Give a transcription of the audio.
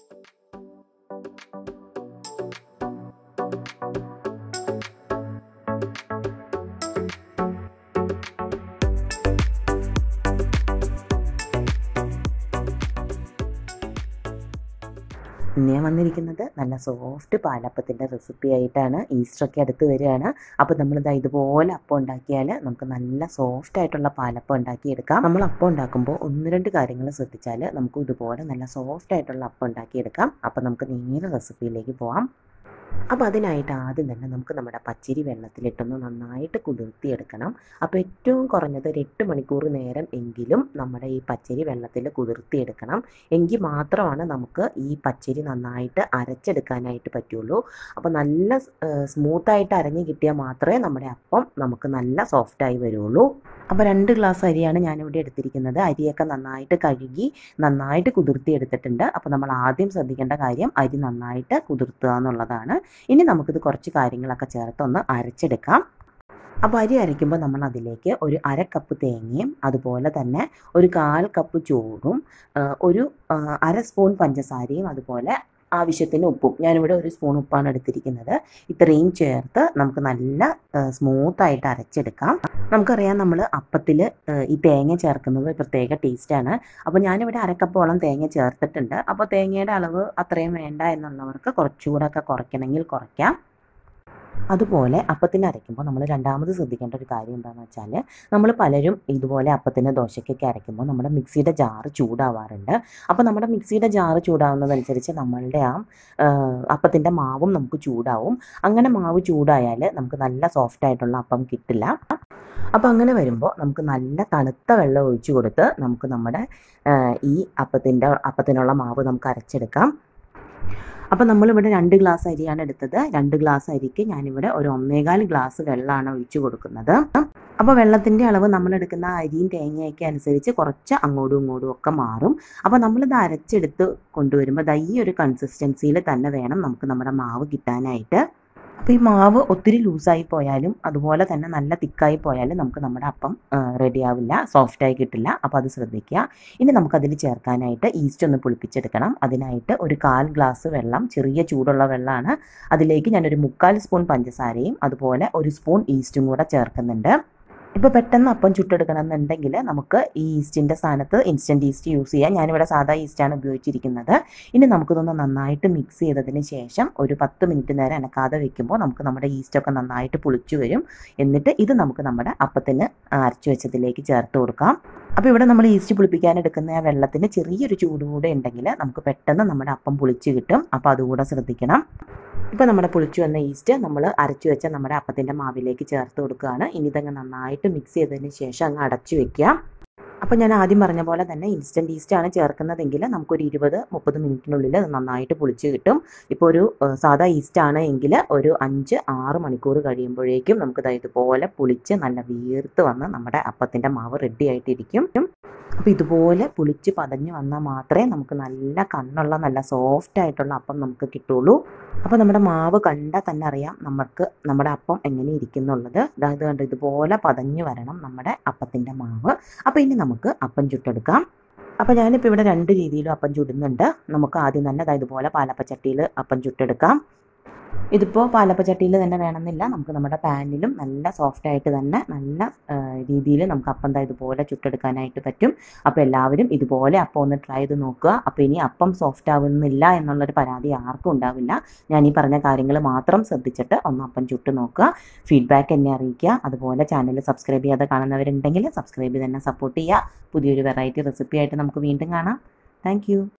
ഇന്ന് ഞാൻ വന്നിരിക്കുന്നത് നല്ല സോഫ്റ്റ് പാലപ്പത്തിൻ്റെ റെസിപ്പി ആയിട്ടാണ് ഈസ്റ്ററൊക്കെ അടുത്ത് വരികയാണ് അപ്പോൾ നമ്മളിതാ ഇതുപോലെ അപ്പം ഉണ്ടാക്കിയാൽ നമുക്ക് നല്ല സോഫ്റ്റ് ആയിട്ടുള്ള പാലപ്പം ഉണ്ടാക്കിയെടുക്കാം നമ്മൾ അപ്പം ഉണ്ടാക്കുമ്പോൾ ഒന്ന് രണ്ട് കാര്യങ്ങൾ ശ്രദ്ധിച്ചാൽ നമുക്ക് ഇതുപോലെ നല്ല സോഫ്റ്റ് ആയിട്ടുള്ള അപ്പം ഉണ്ടാക്കിയെടുക്കാം അപ്പോൾ നമുക്ക് നേരെ റെസിപ്പിയിലേക്ക് പോവാം അപ്പോൾ അതിനായിട്ട് ആദ്യം തന്നെ നമുക്ക് നമ്മുടെ പച്ചരി വെള്ളത്തിലിട്ടൊന്ന് നന്നായിട്ട് കുതിർത്തിയെടുക്കണം അപ്പോൾ ഏറ്റവും കുറഞ്ഞത് ഒരു എട്ട് മണിക്കൂർ നേരം എങ്കിലും നമ്മുടെ ഈ പച്ചരി വെള്ളത്തിൽ കുതിർത്തിയെടുക്കണം എങ്കിൽ മാത്രമാണ് നമുക്ക് ഈ പച്ചരി നന്നായിട്ട് അരച്ചെടുക്കാനായിട്ട് പറ്റുള്ളൂ അപ്പോൾ നല്ല സ്മൂത്തായിട്ട് അരഞ്ഞ് കിട്ടിയാൽ മാത്രമേ നമ്മുടെ അപ്പം നമുക്ക് നല്ല സോഫ്റ്റായി വരുള്ളൂ അപ്പോൾ രണ്ട് ഗ്ലാസ് അരിയാണ് ഞാനിവിടെ എടുത്തിരിക്കുന്നത് അരിയൊക്കെ നന്നായിട്ട് കഴുകി നന്നായിട്ട് കുതിർത്തി എടുത്തിട്ടുണ്ട് അപ്പോൾ നമ്മൾ ആദ്യം ശ്രദ്ധിക്കേണ്ട കാര്യം അരി നന്നായിട്ട് കുതിർത്തുക എന്നുള്ളതാണ് ഇനി നമുക്കിത് കുറച്ച് കാര്യങ്ങളൊക്കെ ചേർത്തൊന്ന് അരച്ചെടുക്കാം അപ്പോൾ അരി അരയ്ക്കുമ്പോൾ നമ്മൾ അതിലേക്ക് ഒരു അര കപ്പ് തേങ്ങയും അതുപോലെ തന്നെ ഒരു കാൽ കപ്പ് ചോറും ഒരു അര സ്പൂൺ പഞ്ചസാരയും അതുപോലെ ആവശ്യത്തിന് ഉപ്പും ഞാനിവിടെ ഒരു സ്പൂൺ ഉപ്പാണ് എടുത്തിരിക്കുന്നത് ഇത്രയും ചേർത്ത് നമുക്ക് നല്ല സ്മൂത്തായിട്ട് അരച്ചെടുക്കാം നമുക്കറിയാം നമ്മൾ അപ്പത്തിൽ ഈ തേങ്ങ ചേർക്കുന്നത് പ്രത്യേക ടേസ്റ്റാണ് അപ്പോൾ ഞാനിവിടെ അരക്കപ്പോളം തേങ്ങ ചേർത്തിട്ടുണ്ട് അപ്പോൾ തേങ്ങയുടെ അളവ് അത്രയും വേണ്ട എന്നുള്ളവർക്ക് കുറച്ചുകൂടെ ഒക്കെ കുറയ്ക്കണമെങ്കിൽ കുറയ്ക്കാം അതുപോലെ അപ്പത്തിന് അരയ്ക്കുമ്പോൾ നമ്മൾ രണ്ടാമത് ശ്രദ്ധിക്കേണ്ട ഒരു കാര്യം എന്താണെന്ന് വെച്ചാൽ നമ്മൾ പലരും ഇതുപോലെ അപ്പത്തിന് ദോശയ്ക്കൊക്കെ അരയ്ക്കുമ്പോൾ നമ്മുടെ മിക്സിയുടെ ജാറ് ചൂടാവാറുണ്ട് അപ്പോൾ നമ്മുടെ മിക്സിയുടെ ജാറ് ചൂടാവുന്നതനുസരിച്ച് നമ്മളുടെ ആ അപ്പത്തിൻ്റെ മാവും നമുക്ക് ചൂടാവും അങ്ങനെ മാവ് ചൂടായാൽ നമുക്ക് നല്ല സോഫ്റ്റ് ആയിട്ടുള്ള അപ്പം കിട്ടില്ല അപ്പോൾ അങ്ങനെ വരുമ്പോൾ നമുക്ക് നല്ല തണുത്ത വെള്ളം ഒഴിച്ചു കൊടുത്ത് നമുക്ക് നമ്മുടെ ഈ അപ്പത്തിൻ്റെ അപ്പത്തിനുള്ള മാവ് നമുക്ക് അരച്ചെടുക്കാം അപ്പോൾ നമ്മളിവിടെ രണ്ട് ഗ്ലാസ് അരിയാണ് എടുത്തത് രണ്ട് ഗ്ലാസ് അരിക്ക് ഞാനിവിടെ ഒരു ഒന്നേകാൽ ഗ്ലാസ് വെള്ളമാണ് ഒഴിച്ചു കൊടുക്കുന്നത് അപ്പോൾ വെള്ളത്തിൻ്റെ അളവ് നമ്മൾ എടുക്കുന്ന അരിയും തേങ്ങയൊക്കെ അനുസരിച്ച് കുറച്ച് അങ്ങോട്ടും ഇങ്ങോട്ടും ഒക്കെ മാറും അപ്പോൾ നമ്മളിത് അരച്ചെടുത്ത് കൊണ്ടുവരുമ്പോൾ ദാ ഈ ഒരു കൺസിസ്റ്റൻസിയിൽ തന്നെ വേണം നമുക്ക് നമ്മുടെ മാവ് കിട്ടാനായിട്ട് അപ്പോൾ ഈ മാവ് ഒത്തിരി ലൂസായി പോയാലും അതുപോലെ തന്നെ നല്ല തിക്കായി പോയാലും നമുക്ക് നമ്മുടെ അപ്പം റെഡി ആവില്ല സോഫ്റ്റായി കിട്ടില്ല അപ്പോൾ അത് ശ്രദ്ധിക്കുക ഇനി നമുക്കതിൽ ചേർക്കാനായിട്ട് ഈസ്റ്റ് ഒന്ന് പുളിപ്പിച്ചെടുക്കണം അതിനായിട്ട് ഒരു കാൽ ഗ്ലാസ് വെള്ളം ചെറിയ ചൂടുള്ള വെള്ളമാണ് അതിലേക്ക് ഞാനൊരു മുക്കാൽ സ്പൂൺ പഞ്ചസാരയും അതുപോലെ ഒരു സ്പൂൺ ഈസ്റ്റും കൂടെ ചേർക്കുന്നുണ്ട് ഇപ്പോൾ പെട്ടെന്ന് അപ്പം ചുട്ടെടുക്കണം എന്നുണ്ടെങ്കിൽ നമുക്ക് ഈ ഈസ്റ്റിൻ്റെ സ്ഥാനത്ത് ഇൻസ്റ്റൻറ്റ് ഈസ്റ്റ് യൂസ് ചെയ്യാം ഞാനിവിടെ സാധാ ഈസ്റ്റാണ് ഉപയോഗിച്ചിരിക്കുന്നത് ഇനി നമുക്കിതൊന്ന് നന്നായിട്ട് മിക്സ് ചെയ്തതിന് ശേഷം ഒരു പത്ത് മിനിറ്റ് നേരം അനക്കാതെ വെക്കുമ്പോൾ നമുക്ക് നമ്മുടെ ഈസ്റ്റൊക്കെ നന്നായിട്ട് പുളിച്ചു വരും എന്നിട്ട് ഇത് നമുക്ക് നമ്മുടെ അപ്പത്തിന് അരച്ചു വെച്ചതിലേക്ക് ചേർത്ത് കൊടുക്കാം അപ്പോൾ ഇവിടെ നമ്മൾ ഈസ്റ്റ് പുളിപ്പിക്കാൻ എടുക്കുന്ന ആ വെള്ളത്തിന് ചെറിയൊരു ചൂട് കൂടെ ഉണ്ടെങ്കിൽ നമുക്ക് പെട്ടെന്ന് നമ്മുടെ അപ്പം പുളിച്ച് കിട്ടും അപ്പോൾ അതുകൂടെ ശ്രദ്ധിക്കണം ഇപ്പോൾ നമ്മുടെ പുളിച്ചു വന്ന ഈസ്റ്റ് നമ്മൾ അരച്ചു വെച്ച നമ്മുടെ അപ്പത്തിൻ്റെ മാവിലേക്ക് ചേർത്ത് കൊടുക്കുകയാണ് ഇനി ഇതങ്ങ് നന്നായിട്ട് മിക്സ് ചെയ്തതിന് ശേഷം അങ്ങ് അടച്ചു വെക്കുക അപ്പോൾ ഞാൻ ആദ്യം പറഞ്ഞ പോലെ തന്നെ ഇൻസ്റ്റൻറ്റ് ഈസ്റ്റാണ് ചേർക്കുന്നതെങ്കിൽ നമുക്കൊരു ഇരുപത് മുപ്പത് മിനിറ്റിനുള്ളിൽ അത് നന്നായിട്ട് പുളിച്ച് കിട്ടും ഇപ്പോൾ ഒരു സാധാ ഈസ്റ്റാണ് എങ്കിൽ ഒരു അഞ്ച് ആറ് മണിക്കൂർ കഴിയുമ്പോഴേക്കും നമുക്ക് ഇതുപോലെ പുളിച്ച് നല്ല വീർത്ത് വന്ന് നമ്മുടെ അപ്പത്തിൻ്റെ മാവ് റെഡി ആയിട്ടിരിക്കും അപ്പോൾ ഇതുപോലെ പുളിച്ച് പതഞ്ഞ് വന്നാൽ മാത്രമേ നമുക്ക് നല്ല കണ്ണുള്ള നല്ല സോഫ്റ്റ് ആയിട്ടുള്ള അപ്പം നമുക്ക് കിട്ടുള്ളൂ അപ്പോൾ നമ്മുടെ മാവ് കണ്ടാൽ തന്നെ അറിയാം നമുക്ക് നമ്മുടെ അപ്പം എങ്ങനെ ഇരിക്കുന്നുള്ളത് അതായത് കണ്ട് ഇതുപോലെ പതഞ്ഞ് വരണം നമ്മുടെ അപ്പത്തിൻ്റെ മാവ് അപ്പോൾ ഇനി നമുക്ക് അപ്പം ചുട്ടെടുക്കാം അപ്പോൾ ഞാനിപ്പോൾ ഇവിടെ രണ്ട് രീതിയിലും അപ്പം ചുടുന്നുണ്ട് നമുക്ക് ആദ്യം തന്നെ അതായത് ഇതുപോലെ പാലപ്പച്ചട്ടിയിൽ അപ്പം ചുട്ടെടുക്കാം ഇതിപ്പോൾ പാലപ്പച്ചട്ടിയിൽ തന്നെ വേണമെന്നില്ല നമുക്ക് നമ്മുടെ പാനിലും നല്ല സോഫ്റ്റ് ആയിട്ട് തന്നെ നല്ല രീതിയിൽ നമുക്ക് അപ്പം ദാ ഇതുപോലെ ചുട്ടെടുക്കാനായിട്ട് പറ്റും അപ്പോൾ എല്ലാവരും ഇതുപോലെ അപ്പം ഒന്ന് ട്രൈ ചെയ്ത് നോക്കുക അപ്പോൾ ഇനി അപ്പം സോഫ്റ്റ് ആവുന്നില്ല എന്നുള്ളൊരു പരാതി ആർക്കും ഉണ്ടാവില്ല ഞാൻ ഈ പറഞ്ഞ കാര്യങ്ങൾ മാത്രം ശ്രദ്ധിച്ചിട്ട് ഒന്ന് അപ്പം ചുട്ട് നോക്കുക ഫീഡ്ബാക്ക് എന്നെ അറിയിക്കുക അതുപോലെ ചാനൽ സബ്സ്ക്രൈബ് ചെയ്യാതെ കാണുന്നവരുണ്ടെങ്കിൽ സബ്സ്ക്രൈബ് തന്നെ സപ്പോർട്ട് ചെയ്യുക പുതിയൊരു വെറൈറ്റി റെസിപ്പി ആയിട്ട് നമുക്ക് വീണ്ടും കാണാം താങ്ക്